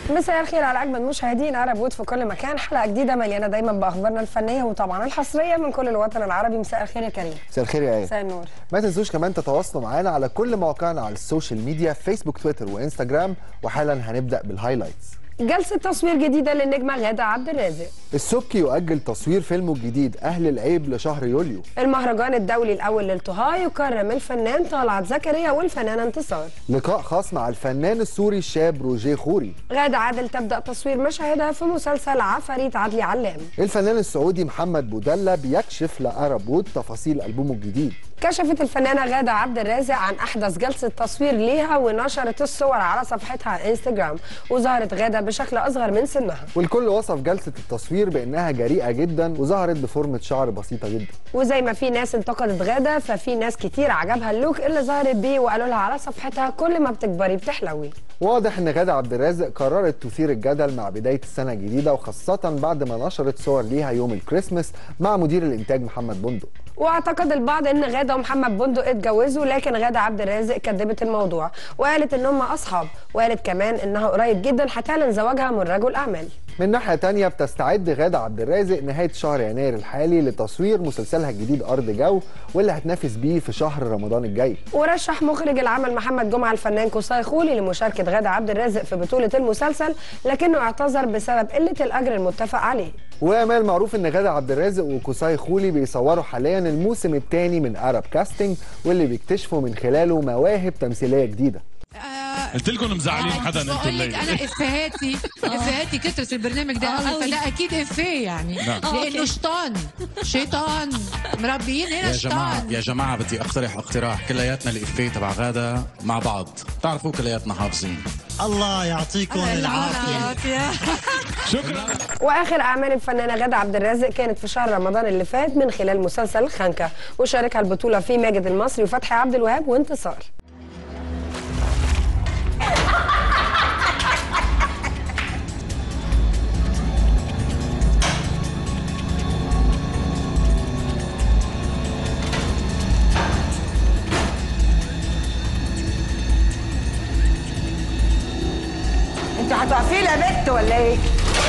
مساء الخير على اجمل مشاهدين عرب وود في كل مكان حلقه جديده مليانه دايما باخبارنا الفنيه وطبعا الحصريه من كل الوطن العربي مساء الخير يا كريم مساء الخير يا ايه مساء النور ما تنسوش كمان تتواصلوا معانا على كل مواقعنا على السوشيال ميديا فيسبوك تويتر وانستجرام وحالا هنبدا بالهايلايتس جلسه تصوير جديده للنجمه غاده عبد الرازق السبكي يؤجل تصوير فيلمه الجديد اهل العيب لشهر يوليو المهرجان الدولي الاول للطهاه يكرم الفنان طلعت زكريا والفنانه انتصار لقاء خاص مع الفنان السوري الشاب روجيه خوري غاده عادل تبدا تصوير مشاهدها في مسلسل عفاريت عدلي علام الفنان السعودي محمد بودلة بيكشف لأرب وود تفاصيل ألبومه الجديد كشفت الفنانة غادة عبد الرازق عن أحدث جلسة تصوير ليها ونشرت الصور على صفحتها على انستجرام وظهرت غادة بشكل أصغر من سنها والكل وصف جلسة التصوير بأنها جريئة جدا وظهرت بفورمة شعر بسيطة جدا وزي ما في ناس انتقدت غادة ففي ناس كتير عجبها اللوك اللي ظهرت بيه وقالوا لها على صفحتها كل ما بتكبري بتحلوي واضح ان غادة عبد الرازق قررت تثير الجدل مع بداية السنة الجديدة وخاصة بعد ما نشرت صور ليها يوم الكريسماس مع مدير الإنتاج محمد بندق واعتقد البعض ان غاده ومحمد بندق اتجوزوا لكن غاده عبد الرازق كدبت الموضوع وقالت ان هم اصحاب وقالت كمان انها قريب جدا هتعلن زواجها من رجل اعمال من ناحية تانية بتستعد غادة عبد الرازق نهاية شهر يناير الحالي لتصوير مسلسلها الجديد أرض جو واللي هتنافس بيه في شهر رمضان الجاي ورشح مخرج العمل محمد جمعه الفنان قصي خولي لمشاركه غاده عبد الرازق في بطوله المسلسل لكنه اعتذر بسبب قله الاجر المتفق عليه وامال معروف ان غادة عبد الرازق وكوساي خولي بيصوروا حاليا الموسم الثاني من ارب كاستنج واللي بيكتشفوا من خلاله مواهب تمثيليه جديده قلت لكم مزعلين حدا انتوا بقول لك الليله انا افيهاتي افيهاتي كترت في البرنامج ده قوي فده اكيد افيه يعني نعم. لانه شيطان شيطان مربيين هنا يا جماعه شيطان يا جماعه بدي اقترح اقتراح كلياتنا الافيه تبع غاده مع بعض تعرفوا كلياتنا حافظين الله يعطيكم العافيه شكرا واخر اعمال الفنانه غاده عبد الرازق كانت في شهر رمضان اللي فات من خلال مسلسل الخنكه وشاركها البطوله فيه ماجد المصري وفتحي عبد الوهاب وانتصار انت هتقفي لي يا بت ولا ايه؟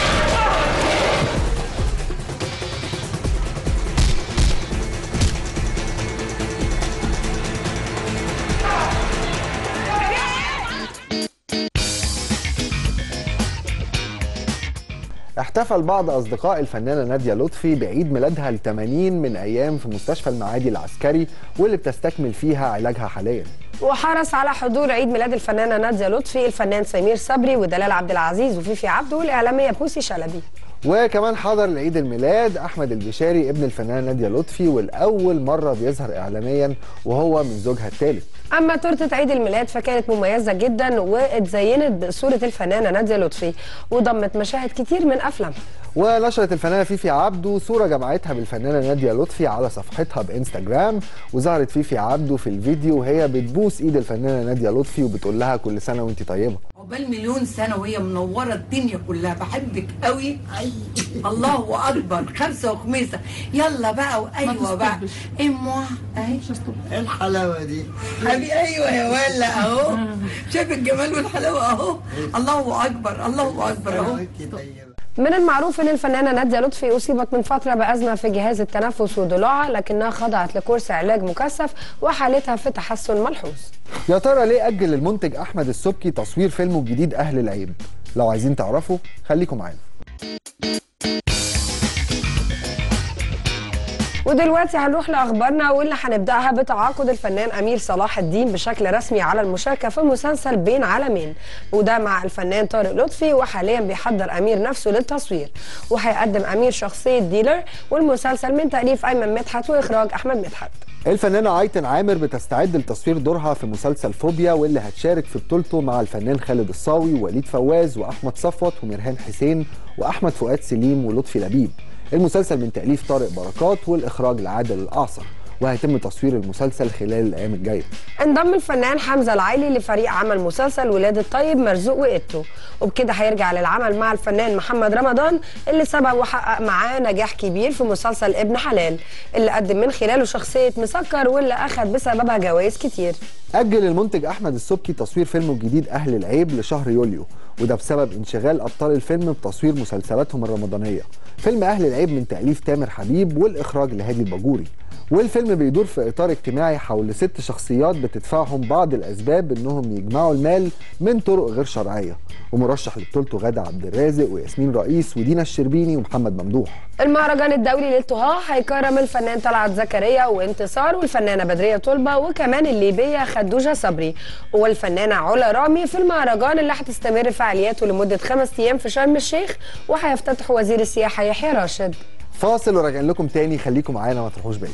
احتفل بعض اصدقاء الفنانه ناديه لطفي بعيد ميلادها ال 80 من ايام في مستشفى المعادي العسكري واللي بتستكمل فيها علاجها حاليا وحرص على حضور عيد ميلاد الفنانه ناديه لطفي الفنان سمير صبري ودلال عبد العزيز وفيفي عبده والاعلاميه بوسي شلبي وكمان حضر لعيد الميلاد احمد البشاري ابن الفنانه ناديه لطفي والاول مره بيظهر اعلاميا وهو من زوجها الثالث اما تورته عيد الميلاد فكانت مميزه جدا واتزينت بصوره الفنانه ناديه لطفي وضمت مشاهد كتير من افلامها ونشرت الفنانه فيفي عبده صوره جمعتها بالفنانه ناديه لطفي على صفحتها بانستجرام وظهرت فيفي عبده في الفيديو وهي بتبوس ايد الفنانه ناديه لطفي وبتقول لها كل سنه وانت طيبه عقبال مليون سنة وهي منورة الدنيا كلها بحبك قوي الله أكبر خمسة وخميسة يلا بقى وأيوة بقى امه أهي ايه الحلاوه دي حبيبي أيوة يا ولا أهو شايف الجمال والحلاوة أهو الله أكبر الله أكبر أهو طيبه من المعروف ان الفنانه ناديه لطفي اصيبت من فتره بازمه في جهاز التنفس وضلوعها لكنها خضعت لكورس علاج مكثف وحالتها في تحسن ملحوظ يا ترى ليه اجل المنتج احمد السبكي تصوير فيلمه الجديد اهل العيب لو عايزين تعرفوا خليكم معانا ودلوقتي هنروح لاخبارنا واللي هنبداها بتعاقد الفنان امير صلاح الدين بشكل رسمي على المشاركه في مسلسل بين عالمين وده مع الفنان طارق لطفي وحاليا بيحضر امير نفسه للتصوير وهيقدم امير شخصيه ديلر والمسلسل من تاليف ايمن مدحت واخراج احمد مدحت الفنانة ايتن عامر بتستعد لتصوير دورها في مسلسل فوبيا واللي هتشارك في بطولته مع الفنان خالد الصاوي ووليد فواز واحمد صفوت ومرهان حسين واحمد فؤاد سليم ولطفي لبيب المسلسل من تأليف طارق بركات والإخراج لعادل الأعصر وهيتم تصوير المسلسل خلال الأيام الجاية انضم الفنان حمزه العيلي لفريق عمل مسلسل ولاد الطيب مرزوق وإتو وبكده هيرجع للعمل مع الفنان محمد رمضان اللي سبق وحقق معاه نجاح كبير في مسلسل ابن حلال اللي قدم من خلاله شخصيه مسكر واللي اخذ بسببها جوائز كتير أجل المنتج أحمد السبكي تصوير فيلمه الجديد أهل العيب لشهر يوليو وده بسبب انشغال ابطال الفيلم بتصوير مسلسلاتهم الرمضانيه فيلم اهل العيب من تاليف تامر حبيب والاخراج لهادي الباجوري والفيلم بيدور في اطار اجتماعي حول ست شخصيات بتدفعهم بعض الاسباب انهم يجمعوا المال من طرق غير شرعيه ومرشح لبطولته غادة عبد الرازق وياسمين رئيس ودينا الشربيني ومحمد ممدوح المهرجان الدولي للطهاه هيكرم الفنان طلعت زكريا وانتصار والفنانه بدريه طلبه وكمان الليبيه خدوجه صبري والفنانه علا رامي في المهرجان اللي هتستمر فعالياته لمده خمس ايام في شرم الشيخ وهيفتتح وزير السياحه يحيى راشد فاصل وراجعين لكم تاني خليكم معانا ما تروحوش بعيد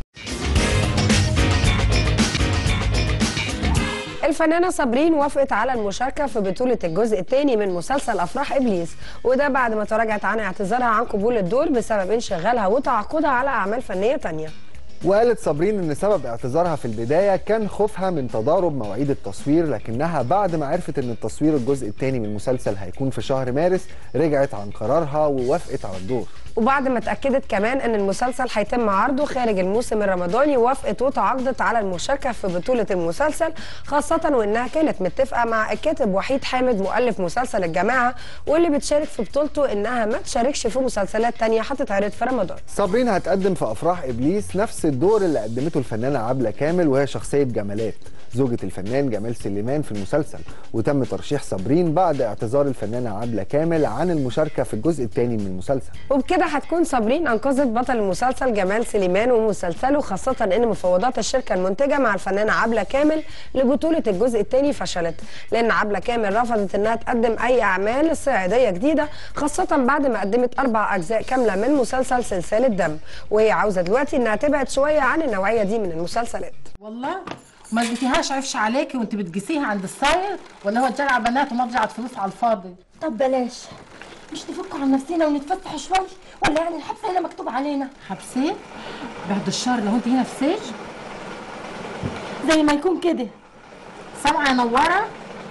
الفنانة صابرين وافقت على المشاركة في بطولة الجزء الثاني من مسلسل أفراح إبليس وده بعد ما تراجعت عن اعتذارها عن قبول الدور بسبب انشغالها وتعاقدها على أعمال فنية تانية وقالت صابرين ان سبب اعتذارها في البدايه كان خوفها من تضارب مواعيد التصوير لكنها بعد ما عرفت ان التصوير الجزء الثاني من المسلسل هيكون في شهر مارس رجعت عن قرارها ووافقت على الدور وبعد ما اتاكدت كمان ان المسلسل هيتم عرضه خارج الموسم الرمضاني وافقت وتعاقدت على المشاركه في بطوله المسلسل خاصه وانها كانت متفقه مع الكاتب وحيد حامد مؤلف مسلسل الجماعه واللي بتشارك في بطولته انها ما تشاركش في مسلسلات تانية هتتعرض في رمضان صابرين هتقدم في افراح ابليس نفس الدور اللي قدمته الفنانه عبله كامل وهي شخصيه جمالات زوجة الفنان جمال سليمان في المسلسل وتم ترشيح صابرين بعد اعتذار الفنانة عبلة كامل عن المشاركة في الجزء الثاني من المسلسل وبكده هتكون صابرين انقذت بطل المسلسل جمال سليمان ومسلسله خاصة ان مفاوضات الشركة المنتجة مع الفنانة عبلة كامل لبطولة الجزء الثاني فشلت لان عبلة كامل رفضت انها تقدم اي اعمال صعيدية جديدة خاصة بعد ما قدمت اربع اجزاء كاملة من مسلسل سلسلة دم وهي عاوزة دلوقتي انها تبعد شوية عن النوعية دي من المسلسلات والله ما اديتيهاش عفش عليكي وانت بتقيسيها عند الصاير ولا هو جرع بنات ومضجعة فلوس على الفاضي طب بلاش مش نفك عن نفسنا ونتفسح شوي ولا يعني الحبس هنا مكتوب علينا حبسين بعد الشهر لو انت هنا في سجن زي ما يكون كده سامعة يا نورة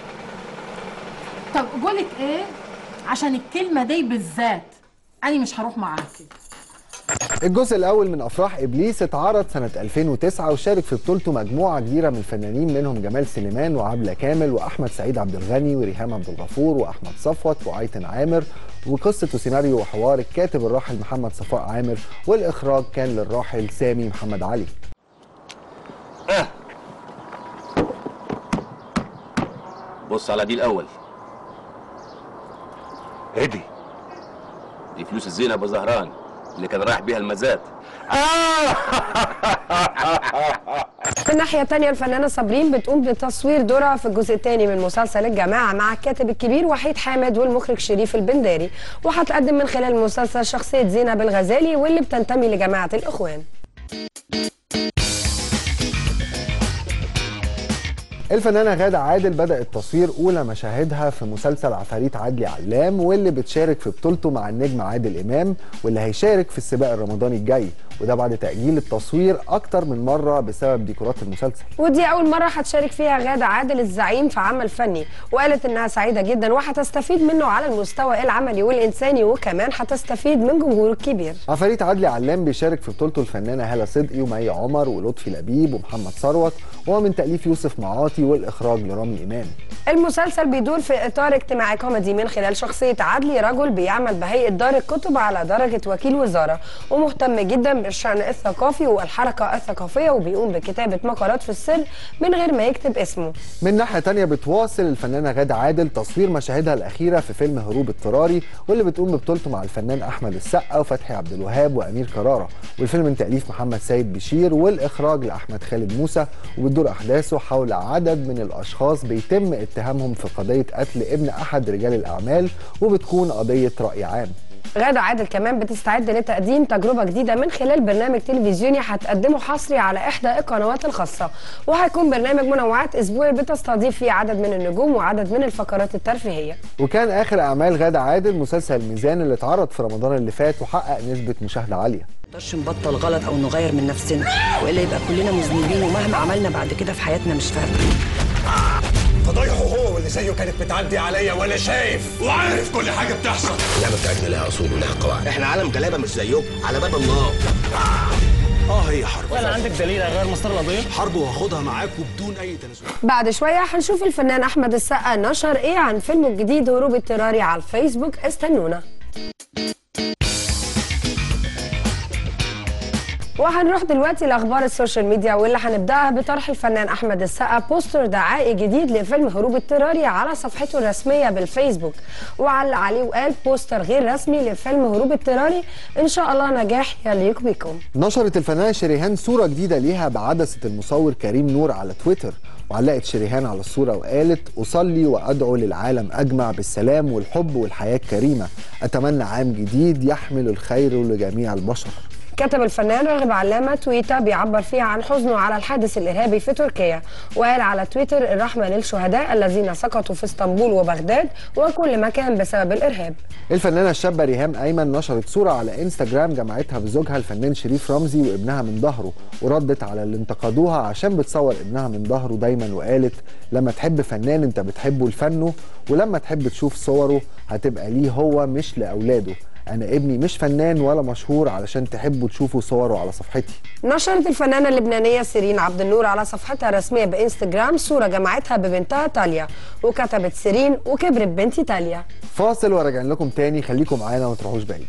طب قولك ايه عشان الكلمة دي بالذات أنا مش هروح معاكي الجزء الأول من أفراح إبليس اتعرض سنة 2009 وشارك في بطولته مجموعة كبيرة من الفنانين منهم جمال سليمان وعبلة كامل وأحمد سعيد عبد الغني وريهام عبد الغفور وأحمد صفوت وأيتن عامر وقصة وسيناريو وحوار الكاتب الراحل محمد صفاء عامر والإخراج كان للراحل سامي محمد علي بص على دي الاول هدي دي فلوس الزينه ابو زهران اللي كان رايح بيها المزاد في الناحية التانية الفنانة صابرين بتقوم بتصوير دورها في الجزء الثاني من مسلسل الجماعة مع الكاتب الكبير وحيد حامد والمخرج شريف البنداري وهتقدم من خلال المسلسل شخصية زينب الغزالي واللي بتنتمي لجماعة الإخوان الفنانة غادة عادل بدأت تصوير أولى مشاهدها في مسلسل عفاريت عدلي علام واللي بتشارك في بطولته مع النجم عادل إمام واللي هيشارك في السباق الرمضاني الجاي وده بعد تأجيل التصوير أكتر من مرة بسبب ديكورات المسلسل ودي أول مرة هتشارك فيها غادة عادل الزعيم في عمل فني وقالت إنها سعيدة جدا وهتستفيد منه على المستوى العملي والإنساني وكمان هتستفيد من جمهوره الكبير عفاريت عدلي علام بيشارك في بطولته الفنانة هالة صدقي ومي عمر ولطفي لبيب ومحمد ثروت وهو من تأليف يوسف معاطي والإخراج لرامي إمام المسلسل بيدور في إطار اجتماعي كوميدي من خلال شخصية عدلي رجل بيعمل بهيئة دار الكتب على درجة وكيل وزارة ومهتم جدا بالشأن الثقافي والحركة الثقافية وبيقوم بكتابة مقالات في السر من غير ما يكتب اسمه من ناحية تانية بتواصل الفنانة غادة عادل تصوير مشاهدها الأخيرة في فيلم هروب اضطراري واللي بتقوم ببطولته مع الفنان أحمد السقا وفتحي عبد الوهاب وأمير كرارة والفيلم من تأليف محمد سيد بشير والإخراج لأحمد خالد موسى وبتدور أحداثه حول عدد من الأشخاص بيتم اتهامهم في قضية قتل ابن أحد رجال الأعمال وبتكون قضية رأي عام غادة عادل كمان بتستعد لتقديم تجربة جديدة من خلال برنامج تلفزيوني هتقدمه حصري على إحدى القنوات الخاصة وهيكون برنامج منوعات أسبوعي بتستضيف فيه عدد من النجوم وعدد من الفقرات الترفيهية وكان آخر أعمال غادة عادل مسلسل الميزان اللي اتعرض في رمضان اللي فات وحقق نسبة مشاهدة عالية نقدرش نبطل غلط او نغير من نفسنا والا يبقى كلنا مذنبين ومهما عملنا بعد كده في حياتنا مش فارقه فضايحه هو واللي زيه كانت بتعدي عليا وانا شايف وعارف كل حاجه بتحصل اللعبه بتاعتنا لها اصول ولها قواعد احنا عالم غلابه مش زيكم على باب النار اه هي حرب ولا عندك دليل على غير مسار القضيه حرب وهاخدها معاكم بدون اي تنازل بعد شوية هنشوف الفنان أحمد السقا نشر إيه عن فيلمه الجديد هروب اضطراري على الفيسبوك استنونا وهنروح دلوقتي لاخبار السوشيال ميديا واللي هنبداها بطرح الفنان احمد السقا بوستر دعائي جديد لفيلم هروب اضطراري على صفحته الرسميه بالفيسبوك وعلق عليه وقال بوستر غير رسمي لفيلم هروب اضطراري ان شاء الله نجاح يليق بكم نشرت الفنانة شريهان صورة جديدة ليها بعدسة المصور كريم نور على تويتر وعلقت شريهان على الصورة وقالت أصلي وأدعو للعالم أجمع بالسلام والحب والحياة الكريمة أتمنى عام جديد يحمل الخير لجميع البشر كتب الفنان راغب علامة تويتة بيعبر فيها عن حزنه على الحادث الإرهابي في تركيا وقال على تويتر الرحمة للشهداء الذين سقطوا في اسطنبول وبغداد وكل مكان بسبب الإرهاب الفنانة الشابة ريهام أيمن نشرت صورة على انستجرام جمعتها بزوجها الفنان شريف رمزي وابنها من ظهره وردت على اللي انتقدوها عشان بتصور ابنها من ظهره دايما وقالت لما تحب فنان انت بتحبه لفنه ولما تحب تشوف صوره هتبقى ليه هو مش لأولاده أنا ابني مش فنان ولا مشهور علشان تحبوا تشوفوا صوره على صفحتي نشرت الفنانة اللبنانية سيرين عبد النور على صفحتها الرسمية بإنستجرام صورة جمعتها ببنتها تاليا وكتبت سيرين وكبرت بنتي تاليا فاصل وراجعين لكم تاني خليكم معانا وما تروحوش بعيد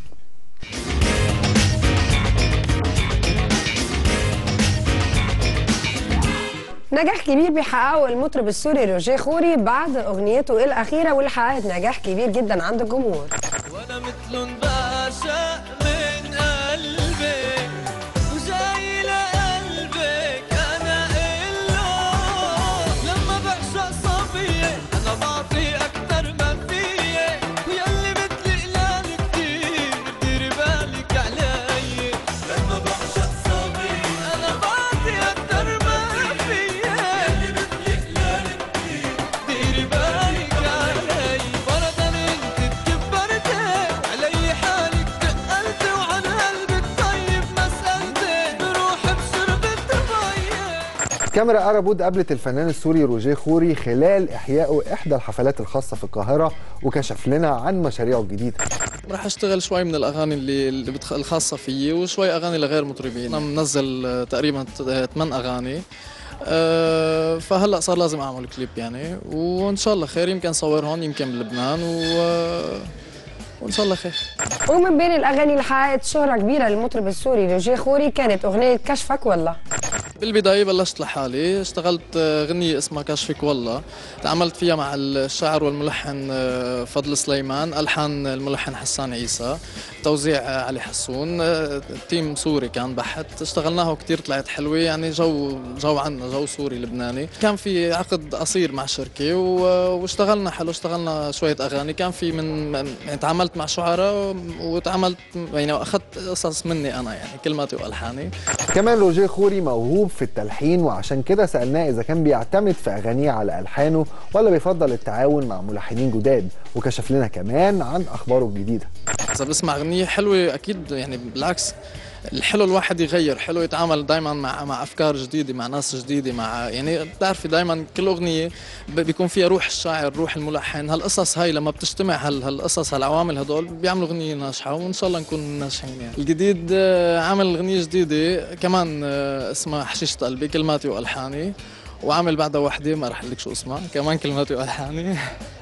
نجاح كبير بيحققه المطرب السوري روجيه خوري بعد اغنيته الاخيره واللي حققت نجاح كبير جدا عند الجمهور وانا مثل بعشق من قلبي وجاي لقلبك انا إله لما بعشق صبية انا بعطي اكتر ما فيي ويلي مثلي قلال كتير ديري بالك علي لما بعشق صبية انا بعطي اكتر ما فيي يلي مثلي قلال كتير ديري بالك علي فرضا انت تكبرتي علي حالك تقلتي وعن قلبك طيب مسألتي بروح بشربت مية كاميرا أرابود قابلت الفنان السوري روجيه خوري خلال إحيائه إحدى الحفلات الخاصة في القاهرة وكشف لنا عن مشاريعه الجديدة راح اشتغل شوي من الاغاني اللي, اللي بتخ... الخاصه فيي وشوي اغاني لغير مطربين انا منزل آه، تقريبا 8 اغاني أه فهلا صار لازم اعمل كليب يعني وان شاء الله خير يمكن صور هون يمكن بلبنان و وان شاء الله خير ومن بين الاغاني اللي حققت شهره كبيره للمطرب السوري روجيه خوري كانت اغنيه كشفك والله بالبداية بلشت لحالي اشتغلت آه، غنية اسمها كشفك والله تعاملت فيها مع الشاعر والملحن آه، فضل سليمان ألحان الملحن حسان عيسى توزيع آه، علي حسون آه، تيم سوري كان بحت اشتغلناها وكتير طلعت حلوة يعني جو جو عنا جو سوري لبناني كان في عقد قصير مع شركة و- واشتغلنا حلو اشتغلنا شوية أغاني كان في من يعني تعاملت مع شعراء وتعاملت يعني أخذت قصص مني أنا يعني كلماتي وألحاني كمان روجيه خوري موهوب في التلحين وعشان كده سألناه إذا كان بيعتمد في أغانيه على ألحانه ولا بيفضل التعاون مع ملحنين جداد وكشف لنا كمان عن أخباره الجديدة اذا بسمع اغنيه حلوه اكيد يعني بالعكس الحلو الواحد يغير حلو يتعامل دائما مع مع افكار جديده مع ناس جديده مع يعني بتعرفي دائما كل اغنيه ب- بيكون فيها روح الشاعر روح الملحن هالقصص هاي لما بتجتمع هال هالقصص هالعوامل هدول بيعملوا اغنيه ناجحه وان شاء الله نكون ناجحين يعني الجديد آه، عامل اغنيه جديده كمان آه، اسمها حشيشه قلبي كلماتي والحاني وعامل بعدها وحده ما رح اقول لك شو اسمها كمان كلماتي والحاني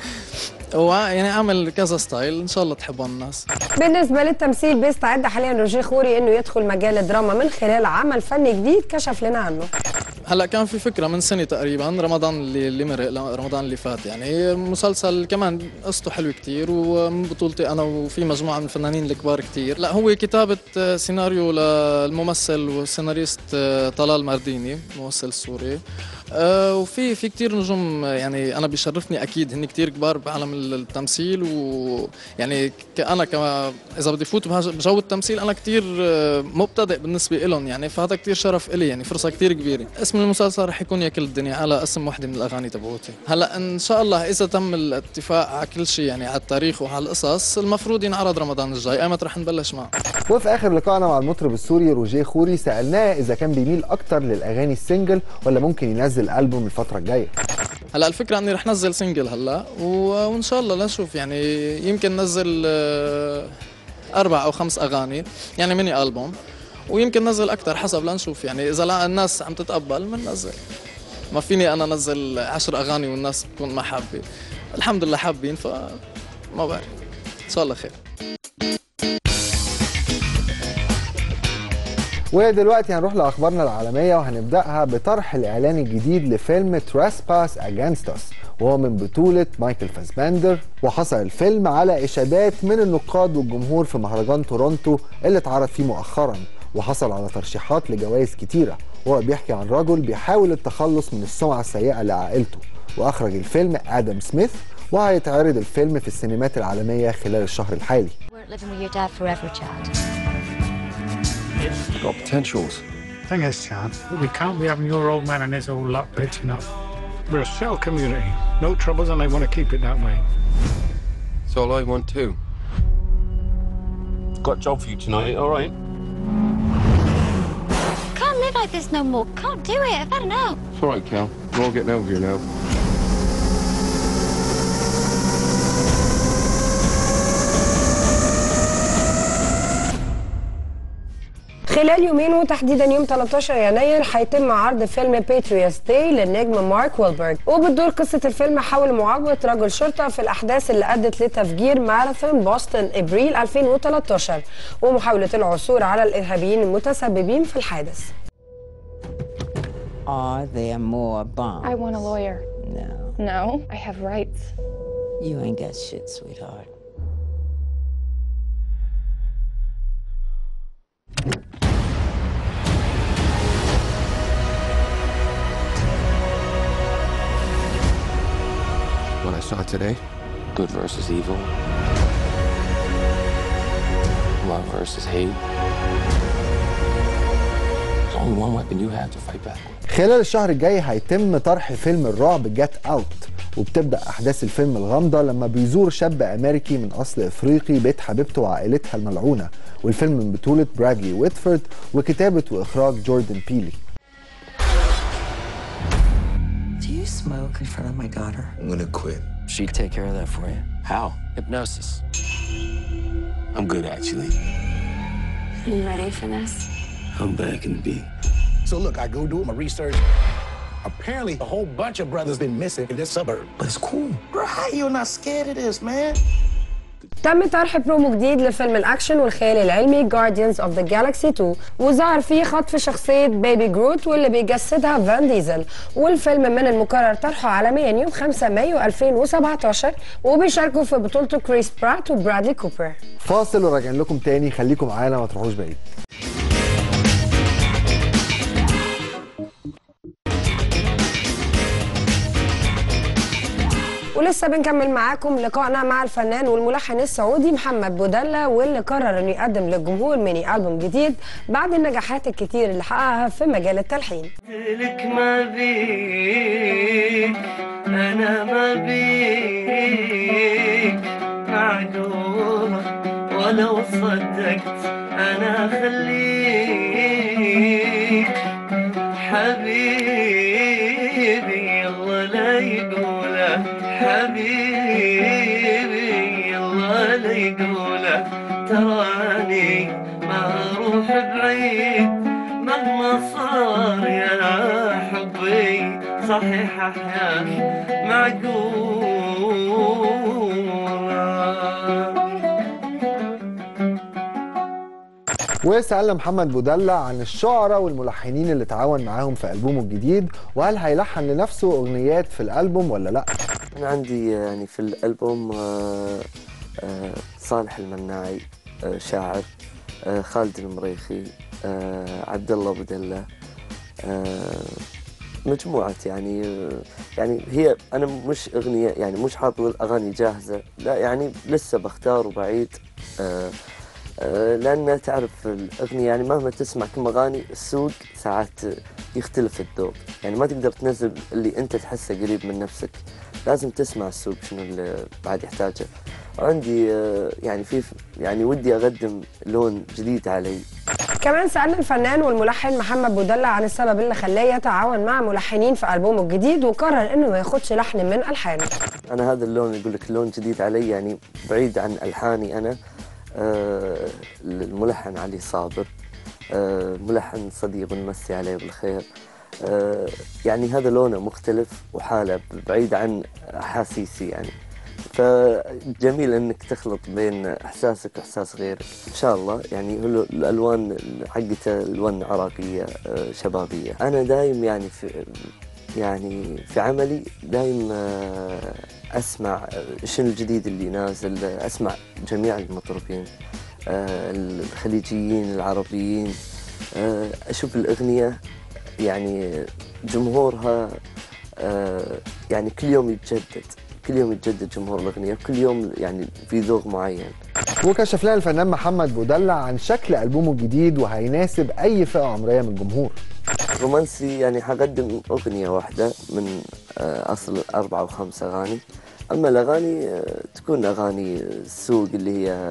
وع- يعني عامل كذا ستايل ان شاء الله تحبون الناس بالنسبه للتمثيل بيستعد حاليا روجيه خوري انه يدخل مجال الدراما من خلال عمل فني جديد كشف لنا عنه هلا كان في فكره من سنه تقريبا رمضان اللي اللي مرق لا، رمضان اللي فات يعني مسلسل كمان قصته حلوه كتير ومن بطولتي انا وفي مجموعه من الفنانين الكبار كتير لا هو كتابه آه، سيناريو للممثل والسيناريست آه، طلال مرديني ممثل سوري آه، وفي في كتير نجوم آه، يعني انا بيشرفني اكيد هن كتير كبار بعالم التمثيل ويعني ك- انا كما اذا بدي فوت بهج- بجو التمثيل انا كتير آه، مبتدئ بالنسبه لهم يعني فهذا كتير شرف إلي يعني فرصه كتير كبيره اسم المسلسل رح يكون يا كل الدنيا على اسم وحده من الاغاني تبعوتي هلا ان شاء الله اذا تم الاتفاق على كل شيء يعني على التاريخ وعلى القصص المفروض ينعرض رمضان الجاي ايمتى رح نبلش معه وفي اخر لقائنا مع المطرب السوري روجيه خوري سالناه اذا كان بيميل اكتر للاغاني السنجل ولا ممكن ينزل البوم الفتره الجايه هلا الفكره اني رح نزل سنجل هلا و- وان شاء الله لنشوف يعني يمكن نزل آه، اربع او خمس اغاني يعني ميني البوم ويمكن نزل اكثر حسب لنشوف يعني اذا لا الناس عم تتقبل بننزل ما فيني انا انزل عشر اغاني والناس تكون ما حابه الحمد لله حابين ف ما بعرف ان شاء الله خير ودلوقتي هنروح لاخبارنا العالميه وهنبداها بطرح الاعلان الجديد لفيلم تراسباس اجينست اس وهو من بطوله مايكل فاسباندر وحصل الفيلم على اشادات من النقاد والجمهور في مهرجان تورونتو اللي اتعرض فيه مؤخرا وحصل على ترشيحات لجوائز كتيره وهو بيحكي عن رجل بيحاول التخلص من السمعه السيئه لعائلته واخرج الفيلم ادم سميث وهيتعرض الفيلم في السينمات العالميه خلال الشهر الحالي weren't living with your dad forever, Chad. Got potentials. Thing is, Chad, we can't be having your old man and his old lot bitching up. We're a cell community. No troubles, and they want to keep it that way. It's all I want too. Got a job for you tonight, all right? Can't live like this no more. Can't do it. I've had enough. It's all right, Cal. We're all getting over here now. خلال يومين وتحديدا يوم 13 يناير هيتم عرض فيلم باتريوس داي للنجم مارك ويلبرغ وبتدور قصة الفيلم حول معاقبة رجل شرطة في الأحداث اللي أدت لتفجير ماراثون بوسطن إبريل 2013 ومحاولة العثور على الإرهابيين المتسببين في الحادث Are there more bombs? I want a lawyer. No. No, I have rights. You ain't got shit, sweetheart. What I saw today Good versus evil. Love versus hate. There's only one weapon you have to fight back with. خلال الشهر الجاي هيتم طرح فيلم الرعب جات اوت وبتبدا احداث الفيلم الغامضه لما بيزور شاب امريكي من اصل افريقي بيت حبيبته وعائلتها الملعونه والفيلم من بطوله برادلي ويتفورد وكتابه واخراج جوردن بيلي Do you smoke in front of my daughter? I'm gonna quit. She'd take care of that for you. How? Hypnosis. I'm good, actually. You ready for this? I'm back in the beat. So look, I go do my research. Apparently, a whole bunch of brothers been missing in this suburb. But it's cool. Bro, how you not scared of this, man? تم طرح برومو جديد لفيلم الأكشن والخيال العلمي Guardians of the Galaxy 2 وظهر فيه خطف شخصية بيبي جروت واللي بيجسدها فان ديزل والفيلم من المقرر طرحه عالميا يوم 5 مايو 2017 وبيشاركوا في بطولته كريس برات وبرادلي كوبر فاصل وراجعين لكم تاني خليكم معانا ما تروحوش بعيد ولسه بنكمل معاكم لقائنا مع الفنان والملحن السعودي محمد بودلة واللي قرر انه يقدم للجمهور ميني ألبوم جديد بعد النجاحات الكتير اللي حققها في مجال التلحين لك ما بيك انا ما بيك معدومة ولو صدقت انا خليك حبيبي الله لا يقوله حبيبي الله لا يقوله تراني ما اروح بعيد مهما صار يا حبي صحيح احيانا معقولة وسألنا محمد بودلة عن الشعراء والملحنين اللي تعاون معاهم في ألبومه الجديد وهل هيلحن لنفسه أغنيات في الألبوم ولا لأ أنا عندي يعني في الألبوم آه، آه، صالح المناعي آه، شاعر آه، خالد المريخي آه، عبد الله أبو دلة آه، مجموعة يعني آه، يعني هي أنا مش أغنية يعني مش حاط الأغاني جاهزة لا يعني لسه بختار وبعيد آه، آه، لأن تعرف الأغنية يعني مهما تسمع كم أغاني السوق ساعات يختلف الذوق يعني ما تقدر تنزل اللي أنت تحسه قريب من نفسك لازم تسمع السوق شنو اللي بعد يحتاجه وعندي آه، يعني في يعني ودي أقدم لون جديد علي كمان سألنا الفنان والملحن محمد بودلة عن السبب اللي خلاه يتعاون مع ملحنين في ألبومه الجديد وقرر إنه ما ياخدش لحن من ألحانه أنا هذا اللون يقول لك لون جديد علي يعني بعيد عن ألحاني أنا آه، الملحن علي صابر آه، ملحن صديق ونمسي عليه بالخير آه، يعني هذا لونه مختلف وحاله بعيد عن احاسيسي يعني فجميل انك تخلط بين احساسك واحساس غيرك ان شاء الله يعني هو الالوان حقته الوان عراقيه آه، شبابيه انا دايم يعني في يعني في عملي دايم آه، اسمع آه، شنو الجديد اللي نازل آه، اسمع جميع المطربين آه، الخليجيين العربيين آه، اشوف الاغنيه يعني جمهورها آه، يعني كل يوم يتجدد كل يوم يتجدد جمهور الاغنيه كل يوم يعني في ذوق معين وكشف لنا الفنان محمد بودلع عن شكل ألبومه الجديد وهيناسب أي فئة عمرية من الجمهور رومانسي يعني حقدم أغنية واحدة من آه، أصل أربعة أو خمس أغاني أما الأغاني آه، تكون أغاني السوق اللي هي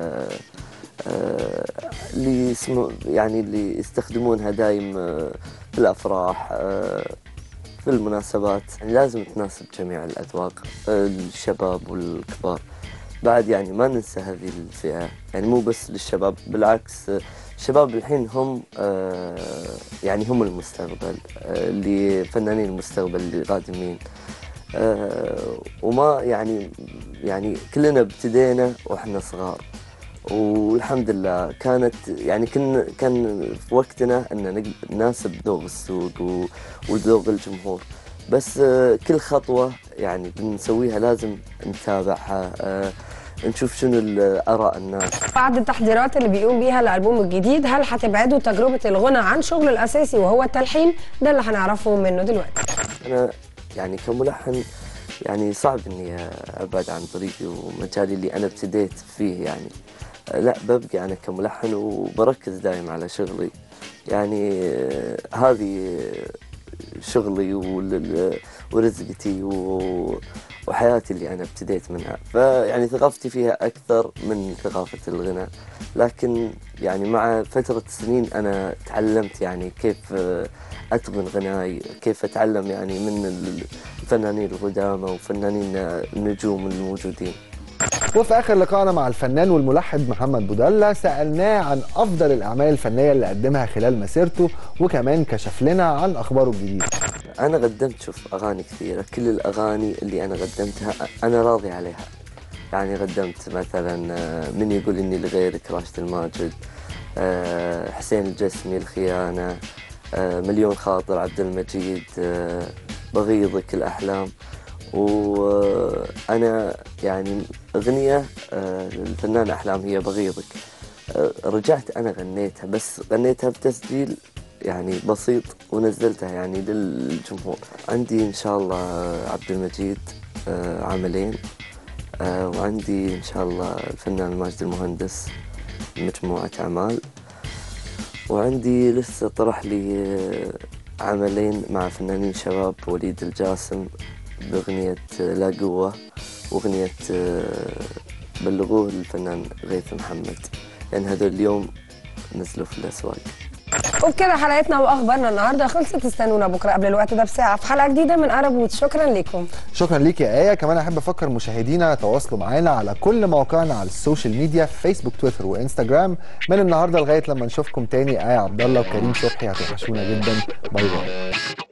آه، اللي يسمو يعني اللي يستخدمونها دايم آه، في الأفراح آه، في المناسبات يعني لازم تناسب جميع الأذواق آه، الشباب والكبار بعد يعني ما ننسى هذه الفئة يعني مو بس للشباب بالعكس آه، الشباب الحين هم آه، يعني هم المستقبل آه، اللي فنانين المستقبل اللي قادمين آه، وما يعني يعني كلنا ابتدينا واحنا صغار والحمد لله كانت يعني كنا كان في وقتنا ان نق- نناسب ذوق السوق و- وذوق الجمهور بس آه، كل خطوه يعني بنسويها لازم نتابعها آه، نشوف شنو ال- اراء الناس بعد التحضيرات اللي بيقوم بيها الالبوم الجديد هل هتبعدوا تجربه الغنى عن شغله الاساسي وهو التلحين ده اللي هنعرفه منه دلوقتي انا يعني كملحن يعني صعب اني ابعد عن طريقي ومجالي اللي انا ابتديت فيه يعني لا ببقى انا كملحن وبركز دايم على شغلي يعني آه، هذه شغلي وال- ورزقتي و- وحياتي اللي انا ابتديت منها فيعني ثقافتي فيها اكثر من ثقافه الغناء لكن يعني مع فتره سنين انا تعلمت يعني كيف آه، اتقن غناي كيف اتعلم يعني من الفنانين القدامى وفنانين النجوم الموجودين وفي آخر لقائنا مع الفنان والملحن محمد بودلع سألناه عن أفضل الأعمال الفنية اللي قدمها خلال مسيرته وكمان كشف لنا عن أخباره الجديدة انا قدمت شوف اغاني كثيره كل الاغاني اللي انا قدمتها انا راضي عليها يعني قدمت مثلا آه، من يقول اني لغيرك راشد الماجد آه، حسين الجسمي الخيانه آه، مليون خاطر عبد المجيد آه، بغيضك الاحلام وانا يعني اغنيه آه، الفنان احلام هي بغيضك آه، رجعت انا غنيتها بس غنيتها بتسجيل يعني بسيط ونزلتها يعني للجمهور عندي ان شاء الله عبد المجيد آه، عملين آه، وعندي ان شاء الله الفنان ماجد المهندس مجموعة اعمال وعندي لسه طرح لي آه، عملين مع فنانين شباب وليد الجاسم بأغنية آه، لا قوة وأغنية آه، بلغوه للفنان غيث محمد لأن هذول اليوم نزلوا في الأسواق وبكده حلقتنا واخبارنا النهارده خلصت استنونا بكره قبل الوقت ده بساعه في حلقه جديده من ارب شكرا لكم شكرا ليك يا آية كمان أحب أفكر مشاهدينا يتواصلوا معانا على كل مواقعنا على السوشيال ميديا فيسبوك تويتر وإنستجرام من النهاردة لغاية لما نشوفكم تاني آية عبد الله وكريم صبحي هتوحشونا جدا باي باي